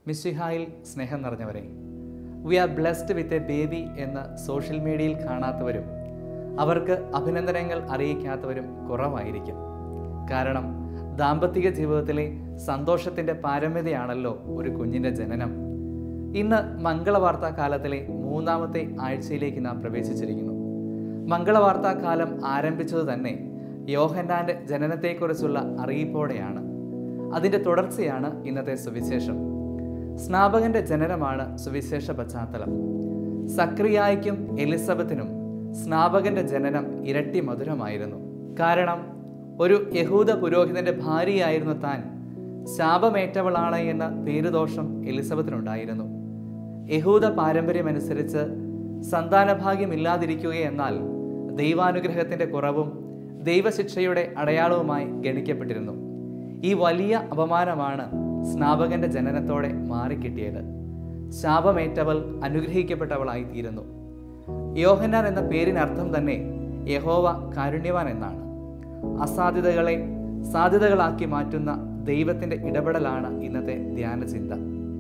മിശിഹായിൽ സ്നേഹം നിറഞ്ഞവരെ we are blessed with a baby എന്ന് സോഷ്യൽ മീഡിയയിൽ കാണാത്തവരും അവർക്ക് അഭിനന്ദനങ്ങൾ അറിയിക്കാത്തവരും കുറവായിരിക്കും കാരണം ദാമ്പത്തിക ജീവിതത്തിലെ സന്തോഷത്തിൻ്റെ പാരമ്യതയാണല്ലോ ഒരു കുഞ്ഞിൻ്റെ ജനനം ഇന്ന് മംഗളവാർത്താ കാലത്തിലെ മൂന്നാമത്തെ ആഴ്ചയിലേക്ക് നാം പ്രവേശിച്ചിരിക്കുന്നു മംഗളവാർത്താ കാലം ആരംഭിച്ചത് തന്നെ യോഹന്നാന്റെ ജനനത്തെക്കുറിച്ചുള്ള അറിയിപ്പോടെയാണ് അതിൻ്റെ തുടർച്ചയാണ് ഇന്നത്തെ സുവിശേഷം സ്നാപകന്റെ ജനനമാണ് സുവിശേഷ പശ്ചാത്തലം സക്രിയായ്ക്കും എലിസബത്തിനും സ്നാപകന്റെ ജനനം ഇരട്ടി മധുരമായിരുന്നു കാരണം ഒരു യഹൂദ പുരോഹിതന്റെ ഭാര്യയായിരുന്നു താൻ ശാപമേറ്റവളാണ് എന്ന പേരുദോഷം എലിസബത്തിനുണ്ടായിരുന്നു യഹൂദ പാരമ്പര്യമനുസരിച്ച് സന്താനഭാഗ്യമില്ലാതിരിക്കുക എന്നാൽ ദൈവാനുഗ്രഹത്തിന്റെ കുറവും ദൈവശിക്ഷയുടെ അടയാളവുമായി ഗണിക്കപ്പെട്ടിരുന്നു ഈ വലിയ അപമാനമാണ് സ്നാപകന്റെ ജനനത്തോടെ മാറിക്കിട്ടിയത് ശാപമേറ്റവൾ അനുഗ്രഹിക്കപ്പെട്ടവളായി തീരുന്നു യോഹന്നാൻ എന്ന പേരിനർത്ഥം തന്നെ യഹോവ കാരുണ്യവാൻ എന്നാണ് അസാധ്യതകളെ സാധ്യതകളാക്കി മാറ്റുന്ന ദൈവത്തിന്റെ ഇടപെടലാണ് ഇന്നത്തെ ധ്യാന ചിന്ത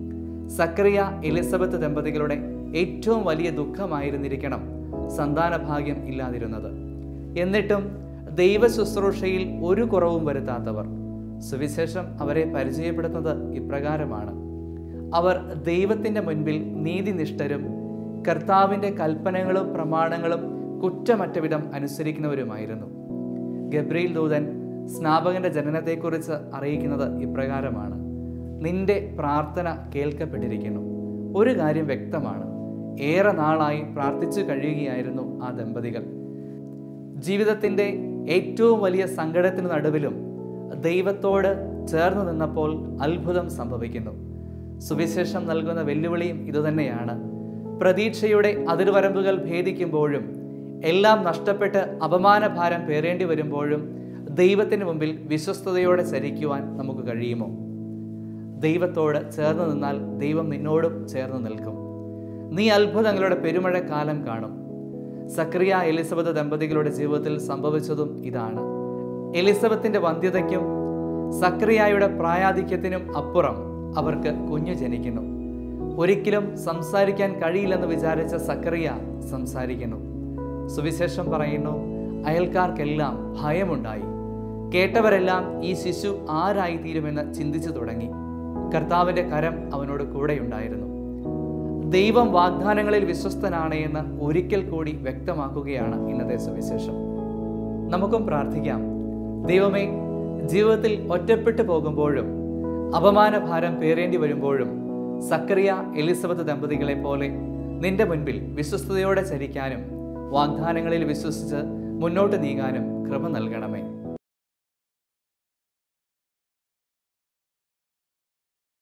സക്രിയ എലിസബത്ത് ദമ്പതികളുടെ ഏറ്റവും വലിയ ദുഃഖമായിരുന്നിരിക്കണം സന്താനഭാഗ്യം ഇല്ലാതിരുന്നത് എന്നിട്ടും ദൈവ ശുശ്രൂഷയിൽ ഒരു കുറവും വരുത്താത്തവർ സുവിശേഷം അവരെ പരിചയപ്പെടുത്തുന്നത് ഇപ്രകാരമാണ് അവർ ദൈവത്തിൻ്റെ മുൻപിൽ നീതിനിഷ്ഠരും കർത്താവിൻ്റെ കൽപ്പനകളും പ്രമാണങ്ങളും കുറ്റമറ്റ വിധം അനുസരിക്കുന്നവരുമായിരുന്നു ഗബ്രീൽ ദൂതൻ സ്നാപകന്റെ ജനനത്തെക്കുറിച്ച് അറിയിക്കുന്നത് ഇപ്രകാരമാണ് നിന്റെ പ്രാർത്ഥന കേൾക്കപ്പെട്ടിരിക്കുന്നു ഒരു കാര്യം വ്യക്തമാണ് ഏറെ നാളായി പ്രാർത്ഥിച്ചു കഴിയുകയായിരുന്നു ആ ദമ്പതികൾ ജീവിതത്തിൻ്റെ ഏറ്റവും വലിയ സങ്കടത്തിന് നടുവിലും ദൈവത്തോട് ചേർന്ന് നിന്നപ്പോൾ അത്ഭുതം സംഭവിക്കുന്നു സുവിശേഷം നൽകുന്ന വെല്ലുവിളിയും ഇതുതന്നെയാണ് പ്രതീക്ഷയുടെ അതിർവരമ്പുകൾ ഭേദിക്കുമ്പോഴും എല്ലാം നഷ്ടപ്പെട്ട് അപമാനഭാരം പേറേണ്ടി വരുമ്പോഴും ദൈവത്തിന് മുമ്പിൽ വിശ്വസ്തയോടെ ചരിക്കുവാൻ നമുക്ക് കഴിയുമോ ദൈവത്തോട് ചേർന്ന് നിന്നാൽ ദൈവം നിന്നോടും ചേർന്ന് നിൽക്കും നീ അത്ഭുതങ്ങളുടെ പെരുമഴക്കാലം കാണും സക്രിയ എലിസബത്ത് ദമ്പതികളുടെ ജീവിതത്തിൽ സംഭവിച്ചതും ഇതാണ് എലിസബത്തിന്റെ വന്ധ്യതയ്ക്കും സക്രിയായുടെ പ്രായാധിക്യത്തിനും അപ്പുറം അവർക്ക് കുഞ്ഞു ജനിക്കുന്നു ഒരിക്കലും സംസാരിക്കാൻ കഴിയില്ലെന്ന് വിചാരിച്ച സക്രിയ സംസാരിക്കുന്നു സുവിശേഷം പറയുന്നു അയൽക്കാർക്കെല്ലാം ഭയമുണ്ടായി കേട്ടവരെല്ലാം ഈ ശിശു ആരായി തീരുമെന്ന് ചിന്തിച്ചു തുടങ്ങി കർത്താവിന്റെ കരം അവനോട് കൂടെയുണ്ടായിരുന്നു ദൈവം വാഗ്ദാനങ്ങളിൽ വിശ്വസ്തനാണ് എന്ന് ഒരിക്കൽ കൂടി വ്യക്തമാക്കുകയാണ് ഇന്നത്തെ സുവിശേഷം നമുക്കും പ്രാർത്ഥിക്കാം ദൈവമേ ജീവിതത്തിൽ ഒറ്റപ്പെട്ടു പോകുമ്പോഴും അപമാനഭാരം പേറേണ്ടി വരുമ്പോഴും സക്രിയ എലിസബത്ത് ദമ്പതികളെ പോലെ നിന്റെ മുൻപിൽ വിശ്വസ്തയോടെ ചരിക്കാനും വാഗ്ദാനങ്ങളിൽ വിശ്വസിച്ച് മുന്നോട്ട് നീങ്ങാനും കൃപ നൽകണമേ